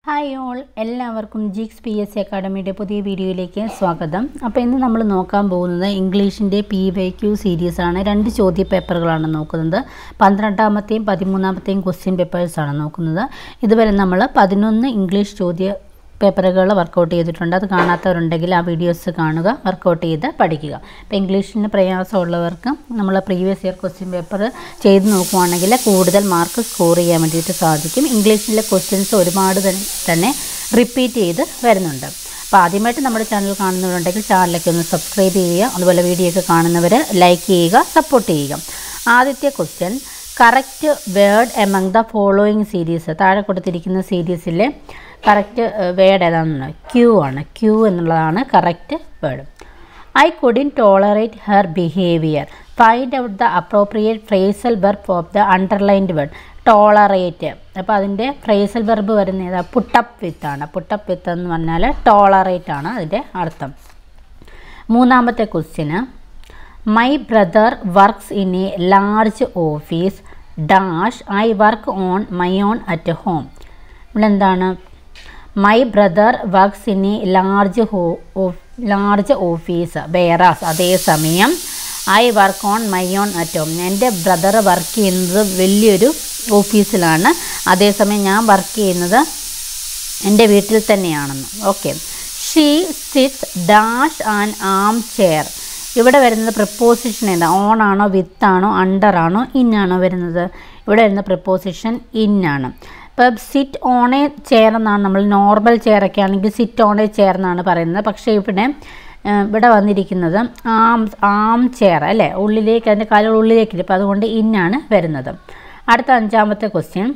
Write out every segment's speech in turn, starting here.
hi all എല്ലാവർക്കും ജിക്സ് P S C അക്കാഡമിയുടെ പുതിയ വീഡിയോയിലേക്ക് സ്വാഗതം അപ്പോൾ ഇന്ന് നമ്മൾ നോക്കാൻ പോകുന്നത് ഇംഗ്ലീഷിൻ്റെ പി വൈ ക്യു സീരീസാണ് രണ്ട് ചോദ്യ പേപ്പറുകളാണ് നോക്കുന്നത് പന്ത്രണ്ടാമത്തെയും പതിമൂന്നാമത്തെയും ക്വസ്റ്റ്യൻ പേപ്പേഴ്സാണ് നോക്കുന്നത് ഇതുവരെ നമ്മൾ പതിനൊന്ന് ഇംഗ്ലീഷ് ചോദ്യ പേപ്പറുകൾ വർക്കൗട്ട് ചെയ്തിട്ടുണ്ട് അത് കാണാത്തവരുണ്ടെങ്കിൽ ആ വീഡിയോസ് കാണുക വർക്കൗട്ട് ചെയ്ത് പഠിക്കുക ഇപ്പോൾ ഇംഗ്ലീഷിന് പ്രയാസമുള്ളവർക്ക് നമ്മൾ പ്രീവിയസ് ഇയർ ക്വസ്റ്റ്യൻ പേപ്പർ ചെയ്ത് നോക്കുവാണെങ്കിൽ കൂടുതൽ മാർക്ക് സ്കോർ ചെയ്യാൻ വേണ്ടിയിട്ട് സാധിക്കും ഇംഗ്ലീഷിലെ ക്വസ്റ്റ്യൻസ് ഒരുപാട് തന്നെ തന്നെ റിപ്പീറ്റ് ചെയ്ത് വരുന്നുണ്ട് അപ്പോൾ ആദ്യമായിട്ട് നമ്മുടെ ചാനൽ കാണുന്നവരുണ്ടെങ്കിൽ ചാനലൊക്കെ ഒന്ന് സബ്സ്ക്രൈബ് ചെയ്യുക അതുപോലെ വീഡിയോ ഒക്കെ കാണുന്നവർ ലൈക്ക് ചെയ്യുക സപ്പോർട്ട് ചെയ്യുക ആദ്യത്തെ question correct word among the following series താഴെ കൊടുത്തിരിക്കുന്ന സീരീസിലെ കറക്റ്റ് വേർഡ് ഏതാണെന്ന് ക്യൂ ആണ് ക്യൂ എന്നുള്ളതാണ് correct word I couldn't tolerate her behaviour find out the appropriate phrasal verb of the underlined word tolerate അപ്പോൾ അതിൻ്റെ ഫ്രേസൽ വെർബ് വരുന്ന ഏതാ പുട്ടപ്പ് വിത്ത് ആണ് പുട്ടപ്പ് വിത്ത് എന്ന് പറഞ്ഞാൽ ടോളറേറ്റ് ആണ് അതിൻ്റെ അർത്ഥം മൂന്നാമത്തെ ക്വസ്റ്റ്യന് my brother works in a large office dash I work on my own at home ഇവിടെ എന്താണ് my brother works in a large ho large office whereas അതേസമയം I work on my own at home എൻ്റെ brother വർക്ക് ചെയ്യുന്നത് വലിയൊരു ഓഫീസിലാണ് അതേസമയം ഞാൻ വർക്ക് ചെയ്യുന്നത് എൻ്റെ വീട്ടിൽ തന്നെയാണെന്ന് okay she sits dash and armchair ഇവിടെ വരുന്നത് പ്രിപ്പോസിഷൻ ഏതാ ഓൺ ആണോ വിത്ത് ആണോ അണ്ടർ ആണോ ഇൻ ആണോ വരുന്നത് ഇവിടെ വരുന്ന പ്രിപ്പോസിഷൻ ഇൻ ആണ് ഇപ്പം സിറ്റ് ഓൺ എ ചെയർ എന്നാണ് നമ്മൾ നോർമൽ ചെയർ ഒക്കെ ആണെങ്കിൽ സിറ്റ് ഓൺ എ ചെയർ എന്നാണ് പറയുന്നത് പക്ഷേ ഇവിടെ ഇവിടെ വന്നിരിക്കുന്നത് ആം ആം ചെയർ അല്ലേ ഉള്ളിലേക്ക് അതിൻ്റെ കാലുകൾ ഉള്ളിലേക്ക് ഇപ്പോൾ അതുകൊണ്ട് ഇന്നാണ് വരുന്നത് അടുത്ത അഞ്ചാമത്തെ question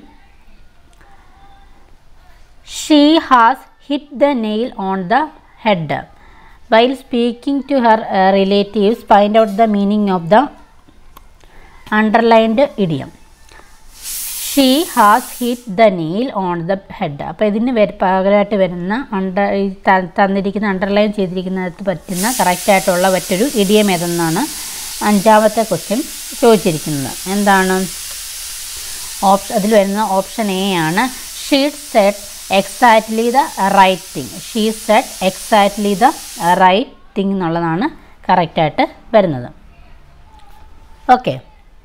she has hit the nail on the head while speaking to her relatives find out the meaning of the underlined idiom she has hit the nail on the head അപ്പോൾ ഇതിന് പകരമായിട്ട് വരുന്ന അണ്ടർ തന്നിരിക്കുന്ന underline ചെയ്തിരിക്കുന്നതിന് പറ്റുന്ന കറക്റ്റായിട്ടുള്ള മറ്റൊരു idiom ഏതെന്നാണ് അഞ്ചാമത്തെ question ചോദിച്ചിരിക്കുന്നത് എന്താണ് ഓപ്ഷൻ അതിൽ വരുന്ന ഓപ്ഷൻ എ ആണ് she said exactly the right thing she said exactly the right thing എന്നുള്ളതാണ് കറക്റ്റായിട്ട് വരുന്നത് ഓക്കെ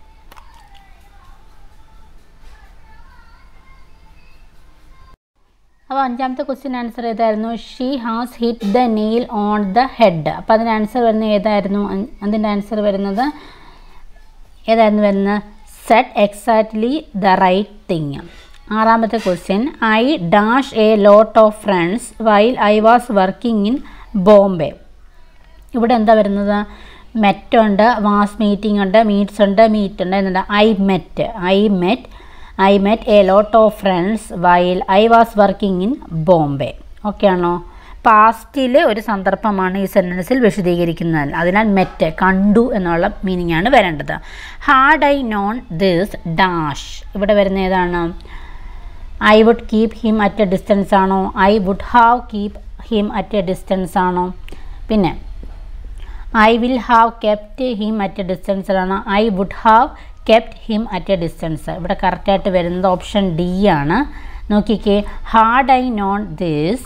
അപ്പോൾ അഞ്ചാമത്തെ ക്വസ്റ്റ്യൻ ആൻസർ ഏതായിരുന്നു she has hit the nail on the head അപ്പോൾ അതിൻ്റെ ആൻസർ വരുന്നത് ഏതായിരുന്നു അതിൻ്റെ ആൻസർ വരുന്നത് ഏതായിരുന്നു വരുന്നത് said exactly the right thing ആറാമത്തെ question I dash a lot of friends while I was working in Bombay ഇവിടെ എന്താ വരുന്നത് മെറ്റുണ്ട് വാസ് മീറ്റിംഗ് ഉണ്ട് മീറ്റ്സ് ഉണ്ട് മീറ്റ് ഉണ്ട് എന്നുണ്ട് I met I met I met a lot of friends while I was working in Bombay okay ആണോ പാസ്റ്റിൽ ഒരു സന്ദർഭമാണ് ഈ സെൻറ്റൻസിൽ വിശദീകരിക്കുന്നത് അതിനാൽ മെറ്റ് കണ്ടു എന്നുള്ള മീനിങ് ആണ് വരേണ്ടത് had I known this dash ഇവിടെ വരുന്ന ഏതാണ് I would keep him at a distance ആണോ I would have keep him at a distance ആണോ പിന്നെ I will have kept him at a ഡിസ്റ്റൻസിലാണ് I would have kept him at a distance ഇവിടെ കറക്റ്റായിട്ട് വരുന്നത് ഓപ്ഷൻ ഡി ആണ് നോക്കിക്കേ had I known this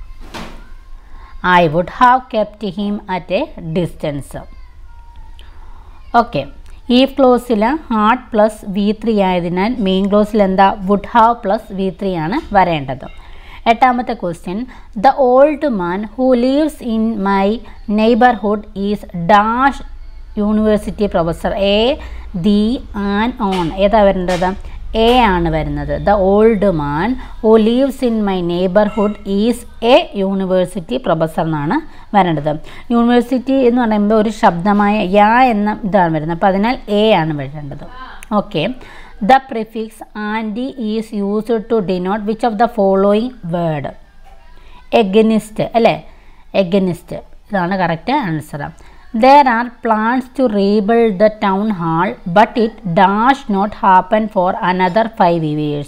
I would have kept him at a distance okay ഈ ക്ലോസിൽ ഹാർഡ് പ്ലസ് വി ത്രീ ആയതിനാൽ main ക്ലോസിൽ എന്താ would have plus V three ആണ് വരേണ്ടത് എട്ടാമത്തെ question the old man who lives in my neighbourhood is dash university professor a the an on ഏതാ വരേണ്ടത് എ ആണ് വരുന്നത് the old man who lives in my neighbourhood is a university professor എന്നാണ് വരേണ്ടത് university എന്ന് പറയുമ്പോൾ ഒരു ശബ്ദമായ യാ എന്ന ഇതാണ് വരുന്നത് അപ്പോൾ അതിനാൽ എ ആണ് വരേണ്ടത് okay the prefix anti is used to denote which of the following word against അല്ലേ എഗനിസ്റ്റ് ഇതാണ് correct answer there are plans to rebuild the town hall but it dash not happen for another five years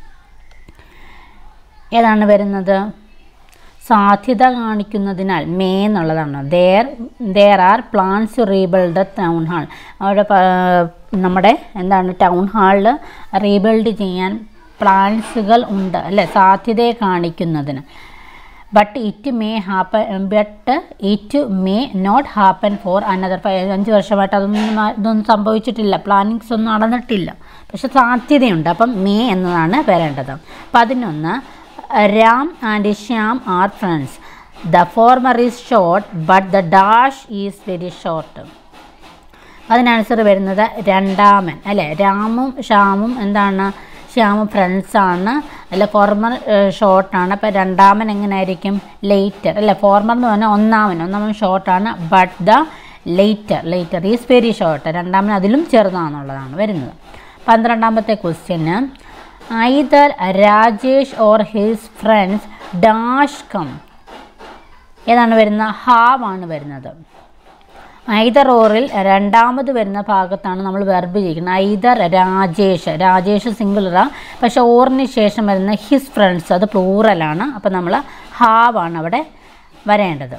ഏതാണ് വരുന്നത് സാധ്യത കാണിക്കുന്നതിനാൽ may എന്നുള്ളതാണ് there there are plans to rebuild the town hall അവിടെ നമ്മുടെ എന്താണ് ടൗൺ ഹാളിൽ റീബിൽഡ് ചെയ്യാൻ പ്ലാൻസുകൾ ഉണ്ട് അല്ലേ സാധ്യതയെ കാണിക്കുന്നതിന് but it may happen but it may not happen for another five അഞ്ച് വർഷമായിട്ട് അതൊന്നും മാ- ഇതൊന്നും സംഭവിച്ചിട്ടില്ല പ്ലാനിങ്സ് ഒന്നും നടന്നിട്ടില്ല പക്ഷെ സാധ്യതയുണ്ട് അപ്പം മേ എന്നതാണ് വരേണ്ടത് പതിനൊന്ന് Ram and Shyam are friends the former is short but the dash is very short അതിന് ആൻസർ വരുന്നത് രണ്ടാമൻ അല്ലേ രാമും ശ്യാമും എന്താണ് ശ്യാമും ഫ്രണ്ട്സാണ് അല്ല ഫോർമർ ഷോർട്ടാണ് അപ്പോൾ രണ്ടാമൻ എങ്ങനെയായിരിക്കും ലേറ്റർ അല്ലേ ഫോർമർ എന്ന് പറഞ്ഞാൽ ഒന്നാമൻ ഒന്നാമൻ ഷോർട്ടാണ് but the later later is very short രണ്ടാമൻ അതിലും ചെറുതാണെന്നുള്ളതാണ് വരുന്നത് പന്ത്രണ്ടാമത്തെ question either Rajesh or his friends dash come ഏതാണ് വരുന്നത് ഹാവ് ആണ് വരുന്നത് ഐദർ ഓറിൽ രണ്ടാമത് വരുന്ന ഭാഗത്താണ് നമ്മൾ വെർബ് ചെയ്യുന്നത് ഐദർ രാജേഷ് രാജേഷ് സിംഗുലറാ പക്ഷെ ഓറിന് ശേഷം വരുന്ന ഹിസ് ഫ്രണ്ട്സ് അത് പ്ലൂറലാണ് അപ്പോൾ നമ്മൾ ഹാവ് ആണ് അവിടെ വരേണ്ടത്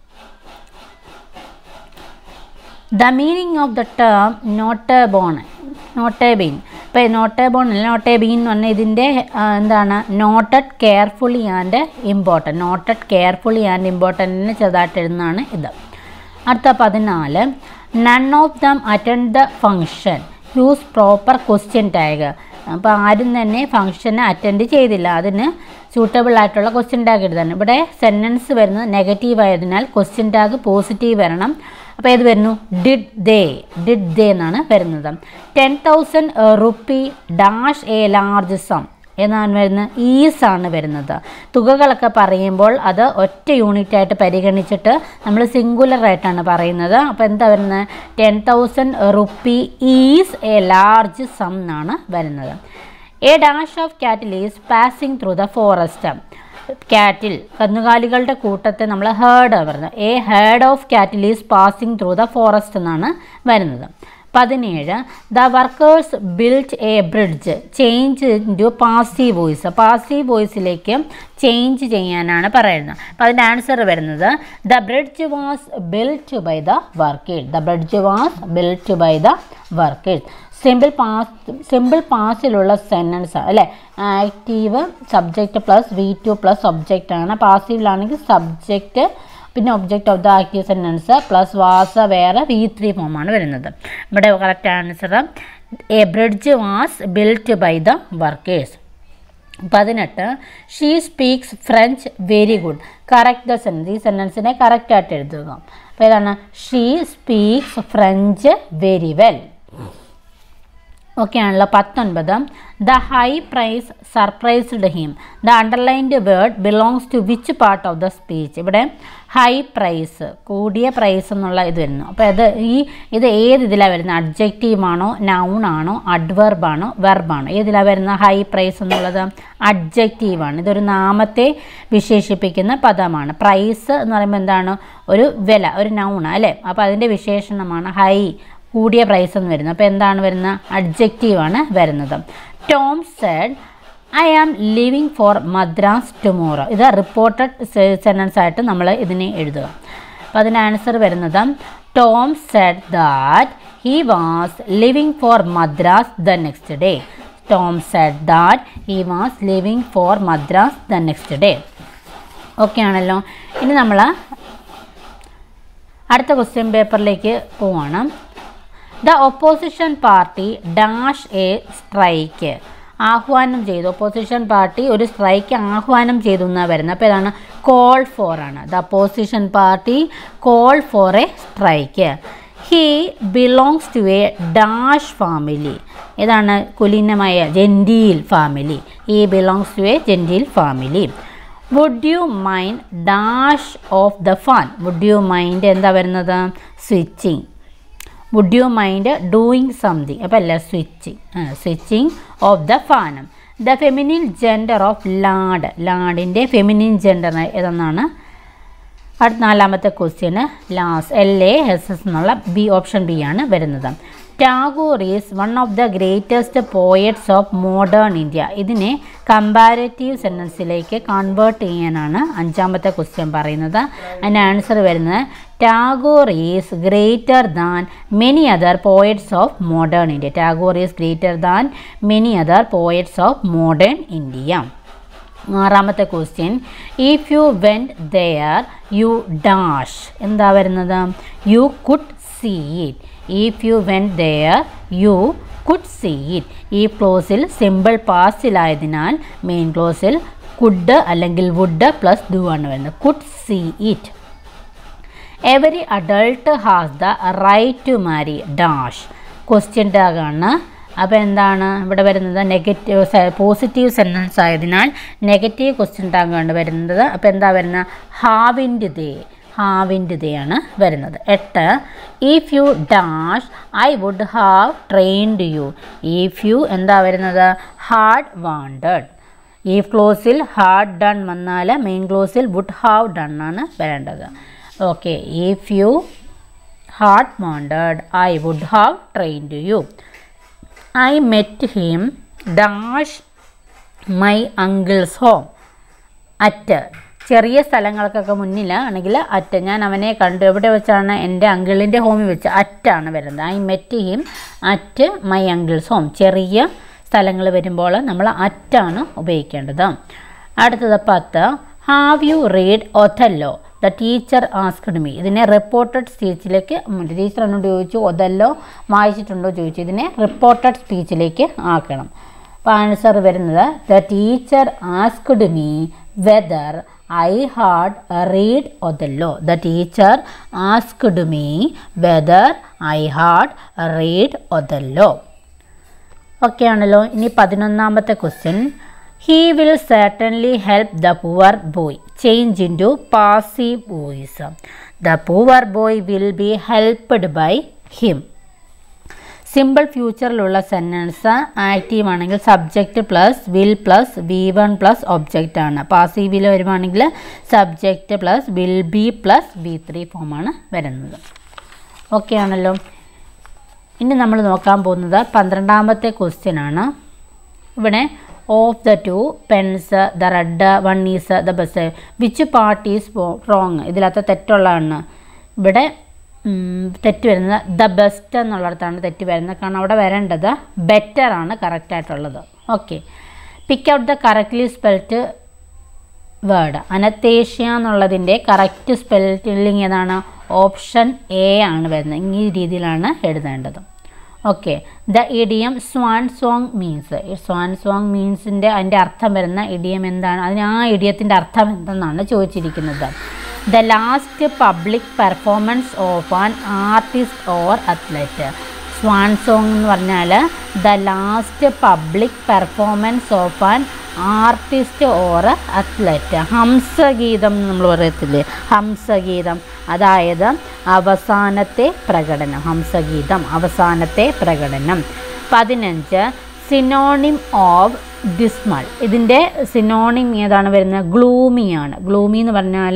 the meaning of the term not born not been ഇപ്പോൾ നോട്ട് ബോൺ അല്ല നോട്ട് ബീൻ എന്ന് പറഞ്ഞാൽ ഇതിൻ്റെ ആ, എന്താണ് noted carefully and important noted carefully and ഇമ്പോർട്ടൻറ്റിന് ചെറുതായിട്ട് എഴുതുന്നതാണ് ഇത് അടുത്ത പതിനാല് none of them attend the function use proper question tag അപ്പോൾ ആരും തന്നെ ഫംഗ്ഷനെ അറ്റൻഡ് ചെയ്തില്ല അതിന് സൂട്ടബിൾ ആയിട്ടുള്ള ക്വസ്റ്റ്യൻ ടാഗ് എഴുതാൻ ഇവിടെ സെൻറ്റൻസ് വരുന്നത് നെഗറ്റീവ് ആയതിനാൽ ക്വസ്റ്റ്യൻ ടാഗ് പോസിറ്റീവ് വരണം അപ്പോൾ ഏത് വരുന്നു ഡിഡ് ദേ ഡിഡ് ദേ എന്നാണ് വരുന്നത് ten thousand rupee dash a large sum എന്നാണ് വരുന്നത് ഈസ് ആണ് വരുന്നത് തുകകളൊക്കെ പറയുമ്പോൾ അത് ഒറ്റ യൂണിറ്റ് ആയിട്ട് പരിഗണിച്ചിട്ട് നമ്മൾ സിംഗുലർ ആയിട്ടാണ് പറയുന്നത് അപ്പോൾ എന്താ വരുന്നത് ten thousand rupee is a large sum എന്നാണ് വരുന്നത് a dash of cattle is passing through the forest cattle കന്നുകാലികളുടെ കൂട്ടത്തെ നമ്മൾ ഹേർഡ് പറയുന്നത് a herd of cattle is passing through the forest എന്നാണ് വരുന്നത് പതിനേഴ് the workers built a bridge change into passive voice passive വോയിസിലേക്ക് ചേഞ്ച് ചെയ്യാനാണ് പറയുന്നത് അപ്പോൾ അതിൻ്റെ ആൻസർ വരുന്നത് the bridge was built by the workers the bridge was built by the workers simple past simple പാസിലുള്ള സെൻറ്റൻസ് അല്ലേ active subject plus V two plus object ആണ് പാസീവിലാണെങ്കിൽ സബ്ജക്റ്റ് പിന്നെ object of the active sentence plus was വേറെ V three ഫോമാണ് വരുന്നത് ഇവിടെ correct answer a bridge was built by the workers പതിനെട്ട് she speaks French very good correct the sentence ഈ സെൻറ്റൻസിനെ കറക്റ്റായിട്ട് എഴുതുക അപ്പോൾ ഏതാണ് she speaks French very well okay ആണല്ലോ പത്തൊൻപത് the high price surprised him the underlined word belongs to which part of the speech ഇവിടെ ഹൈ പ്രൈസ് കൂടിയ പ്രൈസ് എന്നുള്ള ഇത് വരുന്നു അപ്പോൾ ഇത് ഈ ഇത് ഏത് ഇതിലാണ് വരുന്നത് അഡ്ജക്റ്റീവ് ആണോ നൗൺ ആണോ അഡ്വർബ് ആണോ വെർബാണോ ഏതിലാണ് വരുന്നത് ഹൈ പ്രൈസ് എന്നുള്ളത് അഡ്ജക്റ്റീവ് ആണ് ഇതൊരു നാമത്തെ വിശേഷിപ്പിക്കുന്ന പദമാണ് പ്രൈസ് എന്ന് പറയുമ്പോൾ എന്താണ് ഒരു വില ഒരു നൗൺ അല്ലേ അപ്പോൾ അതിൻ്റെ വിശേഷണമാണ് ഹൈ കൂടിയ പ്രൈസ് എന്ന് വരുന്നത് അപ്പോൾ എന്താണ് വരുന്നത് അഡ്ജക്റ്റീവാണ് വരുന്നത് Tom said I am living for Madras tomorrow ഇത് റിപ്പോർട്ടഡ് സെൻറ്റൻസ് ആയിട്ട് നമ്മൾ ഇതിനെ എഴുതുക അപ്പോൾ അതിന് ആൻസർ വരുന്നത് Tom said that he was living for Madras the next day Tom said that he was living for Madras the next day okay ആണല്ലോ ഇനി നമ്മൾ അടുത്ത ക്വസ്റ്റ്യൻ പേപ്പറിലേക്ക് പോവാണ് the opposition party dash a strike ആഹ്വാനം ചെയ്തു ഒപ്പോസിഷൻ പാർട്ടി ഒരു സ്ട്രൈക്ക് ആഹ്വാനം ചെയ്തു എന്നാണ് വരുന്നത് അപ്പോൾ ഇതാണ് കോൾ ഫോർ ആണ് the opposition party call for a strike he belongs to a dash family ഇതാണ് കുലീനമായ genteel family he belongs to a genteel family would you mind dash of the fan would you mind എന്താ വരുന്നത് switching would you mind doing something അപ്പോൾ അല്ല switching switching off the ഫാനം the feminine gender of lad ലാഡിൻ്റെ feminine gender ഏതെന്നാണ് അടുത്ത നാലാമത്തെ question lass L A S S എന്നുള്ള ബി ഓപ്ഷൻ ബി ആണ് വരുന്നത് Tagore is one of the greatest poets of modern India ഇതിനെ കമ്പാരറ്റീവ് സെൻറ്റൻസിലേക്ക് കൺവേർട്ട് ചെയ്യാനാണ് അഞ്ചാമത്തെ ക്വസ്റ്റ്യൻ പറയുന്നത് അതിൻ്റെ ആൻസർ വരുന്നത് Tagore is greater than many other poets of modern India Tagore is greater than many other poets of modern India ആറാമത്തെ question if you went there you dash എന്താ വരുന്നത് you could see it if you went there you could see it ഈ ക്ലോസിൽ simple പാസ്റ്റിലായതിനാൽ main ക്ലോസിൽ could അല്ലെങ്കിൽ would plus do ആണ് വരുന്നത് could see it every adult has the right to marry dash question ടാഗാണ് അപ്പോൾ എന്താണ് ഇവിടെ വരുന്നത് നെഗറ്റീവ് പോസിറ്റീവ് സെൻറ്റൻസ് ആയതിനാൽ നെഗറ്റീവ് ക്വസ്റ്റ്യൻ ടാഗാണ് വരുന്നത് അപ്പോൾ എന്താ വരുന്നത് ഹാവിൻ്റെ ദേ ഹാവിൻ്റെ ദേ ആണ് വരുന്നത് എട്ട് if you dash I would have trained you if you എന്താ വരുന്നത് ഹാർഡ് വാണ്ടഡ് ഈ ക്ലോസിൽ ഹാർഡ് ഡൺ വന്നാൽ മെയിൻ ക്ലോസിൽ വുഡ് ഹാവ് ഡൺ ആണ് വരേണ്ടത് okay if you had wanted I would have trained you I met him dash my uncle's home at ചെറിയ സ്ഥലങ്ങൾക്കൊക്കെ മുന്നിലാണെങ്കിൽ അറ്റ് ഞാൻ അവനെ കണ്ടു എവിടെ വെച്ചാണ് എൻ്റെ അങ്കിളിൻ്റെ ഹോമിൽ വെച്ച് അറ്റാണ് വരുന്നത് I met him at my uncle's home ചെറിയ സ്ഥലങ്ങൾ വരുമ്പോൾ നമ്മൾ അറ്റാണ് ഉപയോഗിക്കേണ്ടത് അടുത്തത് പത്ത് have you read Othello the teacher asked me ഇതിനെ റിപ്പോർട്ടഡ് സ്പീച്ചിലേക്ക് ടീച്ചർ എന്നോട് ചോദിച്ചു ഒതല്ലോ വായിച്ചിട്ടുണ്ടോ ചോദിച്ചു ഇതിനെ റിപ്പോർട്ടഡ് സ്പീച്ചിലേക്ക് ആക്കണം അപ്പോൾ ആൻസർ വരുന്നത് the teacher asked me whether I had read Othello the teacher asked me whether I had read Othello okay ആണല്ലോ ഇനി പതിനൊന്നാമത്തെ question he will certainly help the poor boy change in to passive voice the poor boy will be helped by him simple ഫ്യൂച്ചറിലുള്ള sentence active ആണെങ്കിൽ subject plus will plus V one plus object ആണ് പാസീവിൽ വരുവാണെങ്കിൽ subject plus will be plus V three ഫോമാണ് വരുന്നത് okay ആണല്ലോ ഇനി നമ്മൾ നോക്കാൻ പോകുന്നത് പന്ത്രണ്ടാമത്തെ ക്വസ്റ്റ്യൻ ആണ് ഇവിടെ of the two pens the red one is the best which part is wrong ഇതിലകത്ത് തെറ്റുള്ളതാണ് ഇവിടെ തെറ്റ് വരുന്നത് ദ ബെസ്റ്റ് എന്നുള്ളിടത്താണ് തെറ്റ് വരുന്നത് കാരണം അവിടെ വരേണ്ടത് ബെറ്റർ ആണ് കറക്റ്റായിട്ടുള്ളത് okay pick out the correctly spelt word anaesthesia എന്നുള്ളതിൻ്റെ കറക്റ്റ് സ്പെല്ലിംഗ് ഏതാണ് ഓപ്ഷൻ എ ആണ് വരുന്നത് ഈ രീതിയിലാണ് എഴുതേണ്ടത് okay the idiom swan song means swan song മീൻസിൻ്റെ അതിൻ്റെ അർത്ഥം വരുന്ന ഇഡിയം എന്താണ് അതിന് ആ ഇഡിയത്തിൻ്റെ അർത്ഥം എന്തെന്നാണ് ചോദിച്ചിരിക്കുന്നത് the last public performance of an artist or athlete swan song എന്ന് പറഞ്ഞാൽ the last public performance of an artist or athlete ഹംസഗീതം നമ്മൾ പറയത്തില്ലേ ഹംസഗീതം അതായത് അവസാനത്തെ പ്രകടനം ഹംസഗീതം അവസാനത്തെ പ്രകടനം പതിനഞ്ച് സിനോണിം ഓഫ് ഡിസ്മൾ ഇതിൻ്റെ സിനോണിം ഏതാണ് വരുന്നത് ഗ്ലൂമിയാണ് ഗ്ലൂമി എന്ന് പറഞ്ഞാൽ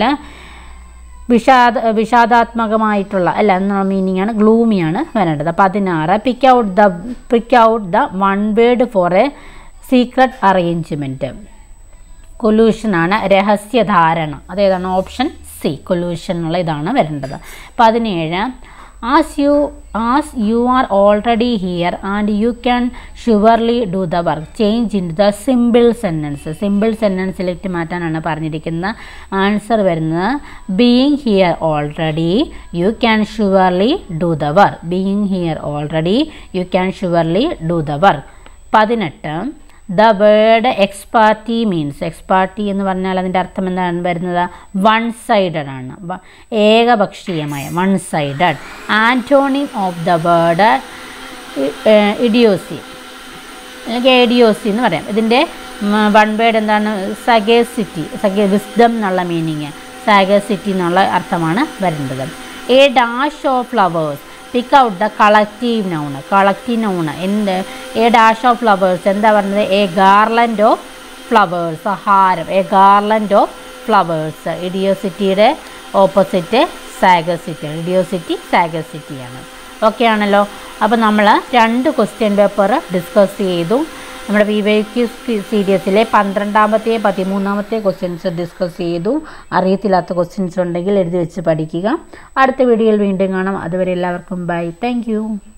വിഷാദ വിഷാദാത്മകമായിട്ടുള്ള അല്ല എന്നുള്ള മീനിങ് ആണ് ഗ്ലൂമിയാണ് വരേണ്ടത് പതിനാറ് pick out the pick out the one word for a secret arrangement കൊലൂഷനാണ് രഹസ്യധാരണ അതേതാണ് ഓപ്ഷൻ സി കൊലൂഷൻ എന്നുള്ള ഇതാണ് വരേണ്ടത് പതിനേഴ് as you as you are already here and you can surely do the work change in the simple sentence simple സെൻറ്റൻസിലേക്ക് മാറ്റാനാണ് പറഞ്ഞിരിക്കുന്നത് ആൻസർ വരുന്നത് being here already you can surely do the work being here already you can surely do the work പതിനെട്ട് the word ex parte means ex parte എന്ന് പറഞ്ഞാൽ അതിൻ്റെ അർത്ഥം എന്താണ് വരുന്നത് വൺ സൈഡഡ് ആണ് വ- ഏകപക്ഷീയമായ one sided antonym of the word idiocy അല്ലെങ്കിൽ ഏഡിയോസി എന്ന് പറയാം ഇതിൻ്റെ വൺ വേർഡ് എന്താണ് സഗേസിറ്റി സഗേ വിസ്ഡം എന്നുള്ള മീനിങ് സാഗസിറ്റി എന്നുള്ള അർത്ഥമാണ് വരേണ്ടത് a dash of flowers pick out the collective noun collective noun എന്ത് എ ഡാഷ് ഓഫ് ഫ്ലവേഴ്സ് എന്താ പറയുന്നത് എ ഗാർലൻഡ് ഓഫ് ഫ്ലവേഴ്സ് ഹാരം എ ഗാർലൻഡ് ഓഫ് ഫ്ലവേഴ്സ് ഇഡിയോസിറ്റിയുടെ ഓപ്പോസിറ്റ് സാഗസിറ്റി ഇഡിയോസിറ്റി സാഗസിറ്റിയാണ് ഓക്കെ ആണല്ലോ അപ്പോൾ നമ്മൾ രണ്ട് ക്വസ്റ്റ്യൻ പേപ്പർ ഡിസ്കസ് ചെയ്തു നമ്മുടെ വി വൈ ക്യു സീരീസിലെ പന്ത്രണ്ടാമത്തെ പതിമൂന്നാമത്തെ ക്വസ്റ്റ്യൻസ് ഡിസ്കസ് ചെയ്തു അറിയത്തില്ലാത്ത ക്വസ്റ്റ്യൻസ് ഉണ്ടെങ്കിൽ എഴുതി വെച്ച് പഠിക്കുക അടുത്ത വീഡിയോയിൽ വീണ്ടും കാണാം അതുവരെ എല്ലാവർക്കും ബൈ താങ്ക്